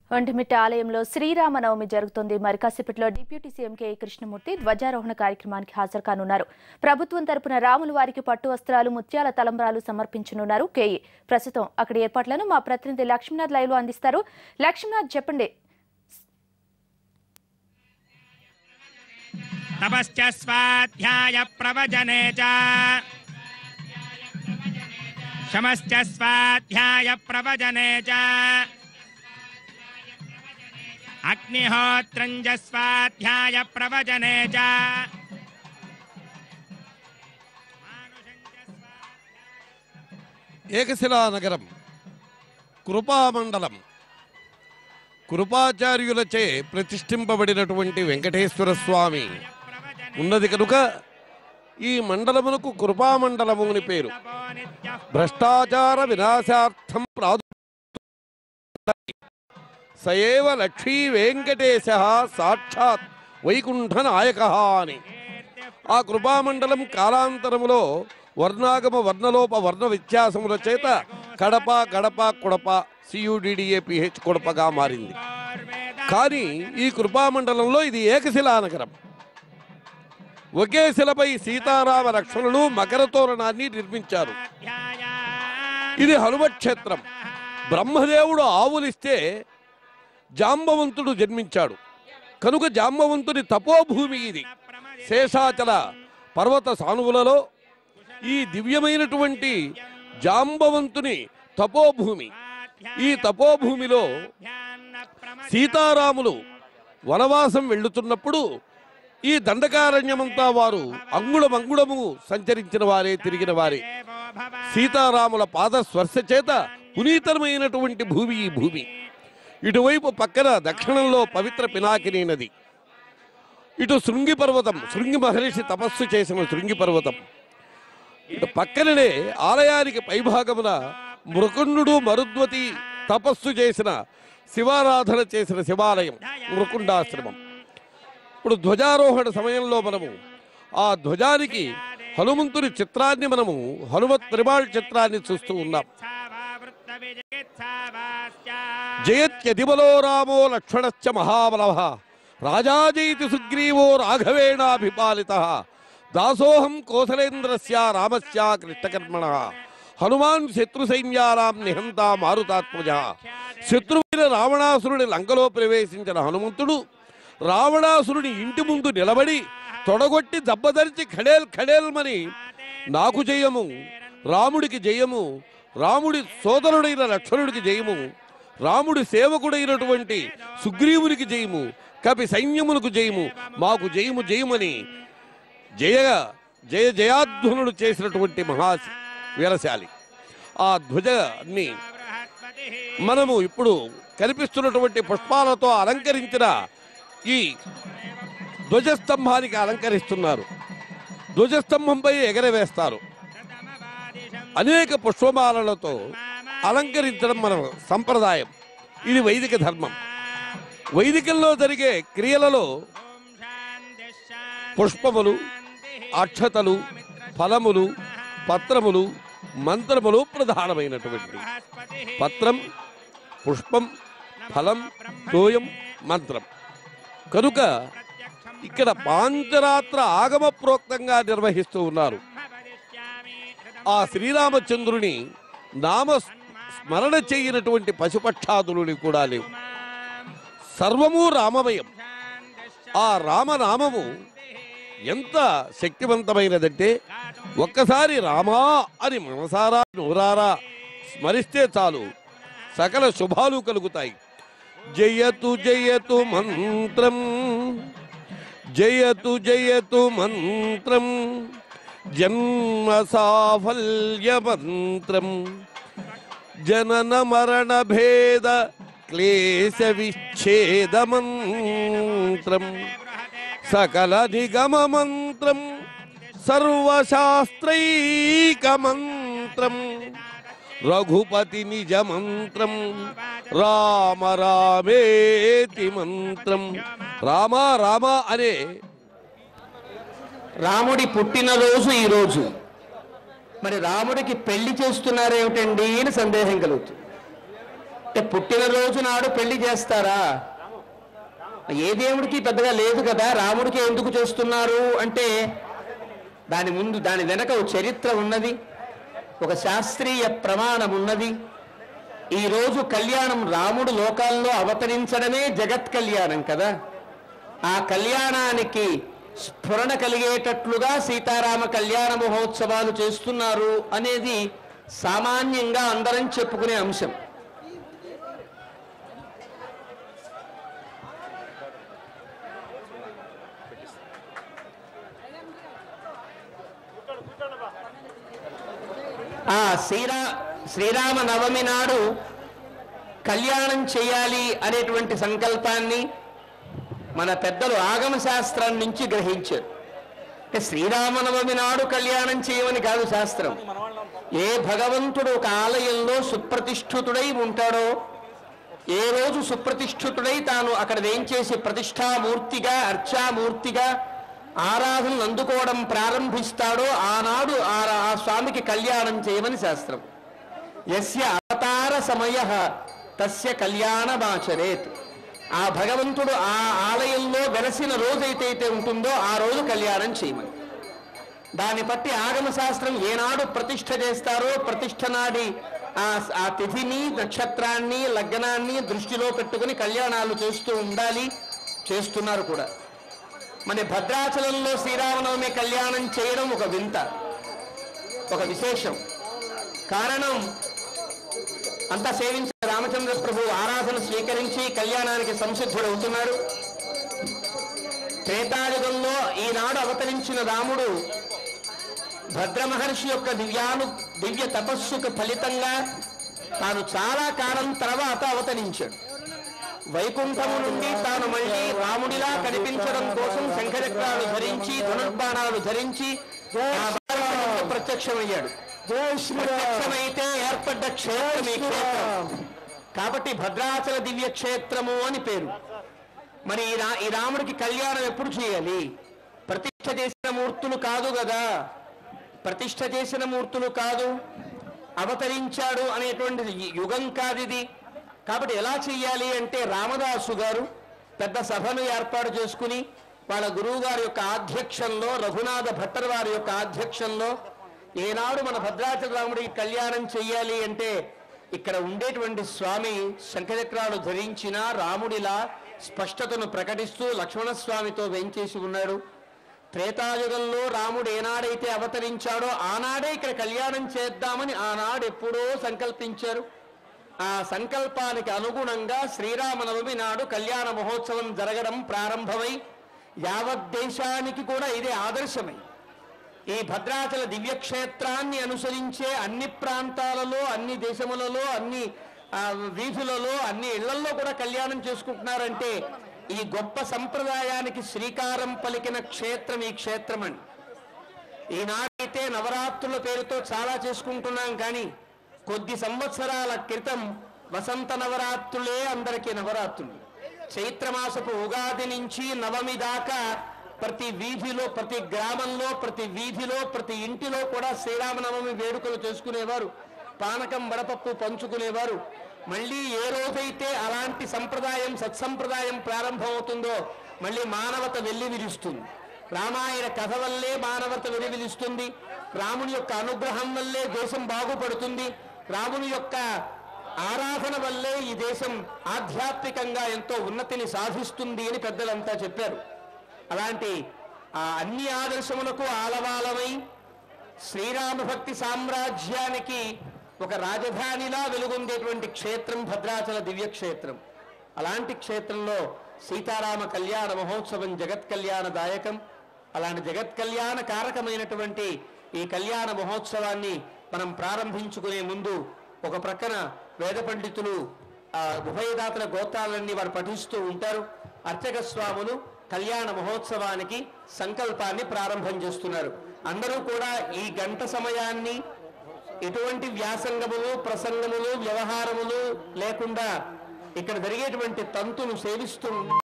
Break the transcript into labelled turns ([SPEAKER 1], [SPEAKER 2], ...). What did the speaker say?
[SPEAKER 1] ఒంటిమిట్ట ఆలయంలో శ్రీరామనవమి జరుగుతోంది మరి కాసేపట్లో డిప్యూటీ సీఎం కె కృష్ణమూర్తి ధ్వజారోహణ కార్యక్రమానికి హాజరు కానున్నారు ప్రభుత్వం తరపున రాములు వారికి పట్టు వస్త్రాలు ముత్యాల తలంబ్రాలు సమర్పించనున్నారు కేఈ ప్రస్తుతం అక్కడి ఏర్పాట్లను మా ప్రతినిధి లక్ష్మీనాథ్ లైవ్ లో అందిస్తారు లక్ష్మీనాథ్ చెప్పండి
[SPEAKER 2] तपश्च स्वाध्याय प्रवचने च शमश्च स्वाध्याय प्रवचने च अग्निहोत्रं च स्वाध्याय प्रवचने च
[SPEAKER 3] ఏకశిలా నగరం కృపామండలం కృపాచార్యులచే ప్రతిష్ఠింపబడినటువంటి వెంకటేశ్వర స్వామి ఉన్నది కనుక ఈ మండలమునకు కృపామండలము అని పేరు భ్రష్టాచార వినాశార్థం ప్రాదు సయేవ లక్ష్మీ వెంకటేశ సాక్షాత్ వైకుంఠ నాయక అని ఆ కృపామండలం కాలాంతరములో వర్ణాగమ వర్ణలోప వర్ణ వ్యత్యాసముల చేత కడప గడప కుడప సియుడిడిఏ పిహెచ్ కుడపగా మారింది కానీ ఈ కృపామండలంలో ఇది ఏకశిలా నగరం ఒకే శిలపై సీతారామ లక్ష్మణులు మకర తోరణాన్ని నిర్మించారు ఇది హనుమత్ క్షేత్రం బ్రహ్మదేవుడు ఆవులిస్తే జాంబవంతుడు జన్మించాడు కనుక జాంబవంతుని తపోభూమి ఇది శేషాచల పర్వత సానువులలో ఈ దివ్యమైనటువంటి జాంబవంతుని తపోభూమి ఈ తపోభూమిలో సీతారాములు వనవాసం వెళ్ళుతున్నప్పుడు ఈ దండకారణ్యమంతా వారు అంగుళం అంగుళము సంచరించిన వారే తిరిగిన వారే సీతారాముల పాద స్పర్శ చేత పునీతమైనటువంటి భూమి ఈ భూమి ఇటువైపు పక్కన దక్షిణంలో పవిత్ర పినాకిని నది ఇటు శృంగి పర్వతం శృంగి మహర్షి తపస్సు చేసిన శృంగి పర్వతం ఇటు పక్కననే ఆలయానికి పైభాగమున మృకుండు మరుద్వతి తపస్సు చేసిన శివారాధన చేసిన శివాలయం మృకుండాశ్రమం ఇప్పుడు ధ్వజారోహణ సమయంలో మనము ఆ ధ్వజానికి హనుమంతుని చిత్రాన్ని మనము హనుమత్ త్రిమాళ్ చిత్రాన్ని చూస్తూ ఉన్నాం జయత్యదిబలో రామో లక్ష్మణశ్చ మహాబలవ రాజాజయితి సుగ్రీవో రాఘవేణాభిపాలిత దాసోహం కోసలేంద్రస్య రామస్య కృష్ణకర్మణ హనుమాన్ శత్రు సైన్యానాం నిహంత మారుతాత్మజ శత్రువైన రావణాసురుడి లంకలో ప్రవేశించిన హనుమంతుడు రావణాసురుని ఇంటి ముందు నిలబడి తొడగొట్టి దెబ్బదరిచి ఖడేల్ ఖడేల్మని నాకు జయము రాముడికి జయము రాముడి సోదరుడైన లక్ష్మణుడికి జయము రాముడి సేవకుడైనటువంటి సుగ్రీవునికి జయము కపి సైన్యములకు జయము మాకు జయము జయమని జయ జయ జయాధ్వనుడు చేసినటువంటి మహా వీరశాలి ఆ ధ్వజాన్ని మనము ఇప్పుడు కనిపిస్తున్నటువంటి పుష్పాలతో అలంకరించిన ఈ ధ్వజస్తంభానికి అలంకరిస్తున్నారు ధ్వజస్తంభంపై ఎగరవేస్తారు అనేక పుష్పమాలలతో అలంకరించడం మన సంప్రదాయం ఇది వైదిక ధర్మం వైదికంలో జరిగే క్రియలలో పుష్పములు అక్షతలు ఫలములు పత్రములు మంత్రములు ప్రధానమైనటువంటి పత్రం పుష్పం ఫలం తోయం మంత్రం కనుక ఇక్కడ పాంచరాత్ర ఆగమ ప్రోక్తంగా నిర్వహిస్తూ ఉన్నారు ఆ శ్రీరామచంద్రుని నామ స్మరణ చేయనటువంటి పశుపక్షాదులని కూడా లేవు సర్వము రామమయం ఆ రామనామము ఎంత శక్తివంతమైనదంటే ఒక్కసారి రామా అని మనసారా నోరారా స్మరిస్తే చాలు సకల శుభాలు కలుగుతాయి జయతు జయతు మంత్రం జయతు జయతు మంత్రం జన్మ సాఫల్య మంత్రం జనన మరణ భేద క్లేశ విచ్ఛేద మంత్రం సకల నిగమ మంత్రం సర్వశాస్త్రైక మంత్రం రఘుపతి నిజ మంత్రం రామ రామేతి మంత్రం రామ రామ అనే
[SPEAKER 4] రాముడి పుట్టినరోజు ఈ రోజు మరి రాముడికి పెళ్లి చేస్తున్నారేమిటండి అని సందేహం కలుగుతుంది అంటే పుట్టినరోజు నాడు పెళ్లి చేస్తారా ఏ దేవుడికి పెద్దగా లేదు కదా రాముడికి ఎందుకు చేస్తున్నారు అంటే దాని ముందు దాని వెనక ఒక చరిత్ర ఉన్నది ఒక శాస్త్రీయ ప్రమాణం ఉన్నది ఈ రోజు కళ్యాణం రాముడు లోకాల్లో అవతరించడమే జగత్ కళ్యాణం కదా ఆ కళ్యాణానికి స్ఫురణ కలిగేటట్లుగా సీతారామ కళ్యాణ మహోత్సవాలు చేస్తున్నారు అనేది సామాన్యంగా అందరం చెప్పుకునే అంశం ఆ శ్రీరా శ్రీరామ నవమి నాడు కళ్యాణం చేయాలి అనేటువంటి సంకల్పాన్ని మన పెద్దలు ఆగమ శాస్త్రం నుంచి గ్రహించారు అంటే శ్రీరామనవమి నాడు కళ్యాణం చేయమని కాదు శాస్త్రం ఏ భగవంతుడు ఒక ఆలయంలో సుప్రతిష్ఠితుడై ఉంటాడో ఏ రోజు సుప్రతిష్ఠితుడై తాను అక్కడ వేంచేసి ప్రతిష్టామూర్తిగా అర్చామూర్తిగా ఆరాధనలు అందుకోవడం ప్రారంభిస్తాడో ఆనాడు ఆ ఆ స్వామికి కళ్యాణం చేయమని శాస్త్రం యస్య అవతార సమయ తస్య కళ్యాణమాచరేత్ ఆ భగవంతుడు ఆ ఆలయంలో వెలసిన రోజైతే అయితే ఉంటుందో ఆ రోజు కళ్యాణం చేయమని దాన్ని బట్టి ఆగమ శాస్త్రం ఏనాడు ప్రతిష్ఠ చేస్తారో ప్రతిష్ఠ నాడి ఆ ఆ తిథిని నక్షత్రాన్ని లగ్నాన్ని దృష్టిలో పెట్టుకుని కళ్యాణాలు చేస్తూ ఉండాలి చేస్తున్నారు కూడా మన భద్రాచలంలో శ్రీరామనవమి కళ్యాణం చేయడం ఒక వింత ఒక విశేషం కారణం అంతా సేవించిన రామచంద్ర ప్రభు ఆరాధన స్వీకరించి కళ్యాణానికి సంసిద్ధుడవుతున్నాడు త్రేతాయుగంలో ఈనాడు అవతరించిన రాముడు భద్ర మహర్షి యొక్క దివ్యాను దివ్య తపస్సుకు ఫలితంగా తాను చాలా కాలం తర్వాత అవతరించాడు వైకుంఠము నుండి తాను మళ్ళీ రాముడిలా కనిపించడం కోసం శంఖచక్రాలు ధరించి ధనుర్బాణాలు ధరించి ఆ భారతంలో ప్రత్యక్షమయ్యాడు ప్రత్యక్షమైతే ఏర్పడ్డ క్షేత్రం ఈ క్షేత్రం కాబట్టి భద్రాచల దివ్య క్షేత్రము అని పేరు మరి ఈ రా ఈ రాముడికి కళ్యాణం ఎప్పుడు చేయాలి ప్రతిష్ఠ చేసిన మూర్తులు కాదు కదా ప్రతిష్ఠ చేసిన మూర్తులు కాదు అవతరించాడు అనేటువంటిది యుగం కాదు ఇది కాబట్టి ఎలా చెయ్యాలి అంటే రామదాసు గారు పెద్ద సభను ఏర్పాటు చేసుకుని వాళ్ళ గురువు గారి యొక్క ఆధ్యక్షంలో రఘునాథ భట్టర్ వారి యొక్క ఆధ్యక్షంలో ఏనాడు మన భద్రాచల రాముడికి కళ్యాణం చెయ్యాలి అంటే ఇక్కడ ఉండేటువంటి స్వామి శంఖచక్రాలు ధరించిన రాముడిలా స్పష్టతను ప్రకటిస్తూ లక్ష్మణస్వామితో వెంచేసి ఉన్నాడు త్రేతాయుగంలో రాముడు ఏనాడైతే అవతరించాడో ఆనాడే ఇక్కడ కళ్యాణం చేద్దామని ఆనాడు ఎప్పుడో సంకల్పించారు ఆ సంకల్పానికి అనుగుణంగా శ్రీరామనవమి నాడు కళ్యాణ మహోత్సవం జరగడం ప్రారంభమై యావత్ దేశానికి కూడా ఇదే ఆదర్శమై ఈ భద్రాచల దివ్యక్షేత్రాన్ని అనుసరించే అన్ని ప్రాంతాలలో అన్ని దేశములలో అన్ని ఆ, వీధులలో అన్ని ఇళ్లలో కూడా కళ్యాణం చేసుకుంటున్నారంటే ఈ గొప్ప సంప్రదాయానికి శ్రీకారం పలికిన క్షేత్రం ఈ క్షేత్రం అండి ఈనాడైతే నవరాత్రుల పేరుతో చాలా చేసుకుంటున్నాం కానీ కొద్ది సంవత్సరాల క్రితం వసంత నవరాత్రులే అందరికీ నవరాత్రులు చైత్రమాసపు ఉగాది నుంచి నవమి దాకా ప్రతి వీధిలో ప్రతి గ్రామంలో ప్రతి వీధిలో ప్రతి ఇంటిలో కూడా శ్రీరామనవమి వేడుకలు చేసుకునేవారు పానకం వడపప్పు పంచుకునేవారు మళ్ళీ ఏ రోజైతే అలాంటి సంప్రదాయం సత్సంప్రదాయం ప్రారంభమవుతుందో మళ్ళీ మానవత వెల్లి విరుస్తుంది రామాయణ కథ వల్లే మానవత వెలువిలుస్తుంది రాముని యొక్క అనుగ్రహం వల్లే దేశం బాగుపడుతుంది రాముని యొక్క ఆరాధన వల్లే ఈ దేశం ఆధ్యాత్మికంగా ఎంతో ఉన్నతిని సాధిస్తుంది అని పెద్దలంతా చెప్పారు అలాంటి ఆ అన్ని ఆదర్శములకు ఆలవాలమై శ్రీరామ భక్తి సామ్రాజ్యానికి ఒక రాజధానిలా వెలుగొందేటువంటి క్షేత్రం భద్రాచల దివ్య క్షేత్రం అలాంటి క్షేత్రంలో సీతారామ కళ్యాణ మహోత్సవం జగత్ కళ్యాణదాయకం అలాంటి జగత్ కళ్యాణ కారకమైనటువంటి ఈ కళ్యాణ మహోత్సవాన్ని మనం ప్రారంభించుకునే ముందు ఒక ప్రక్కన వేద పండితులు ఆ ఉభయదాతల గోత్రాలన్నీ వారు పఠిస్తూ ఉంటారు అర్చక స్వాములు కళ్యాణ మహోత్సవానికి సంకల్పాన్ని ప్రారంభం చేస్తున్నారు అందరూ కూడా ఈ గంట సమయాన్ని ఎటువంటి వ్యాసంగములు ప్రసంగములు వ్యవహారములు లేకుండా ఇక్కడ జరిగేటువంటి తంతును సేవిస్తూ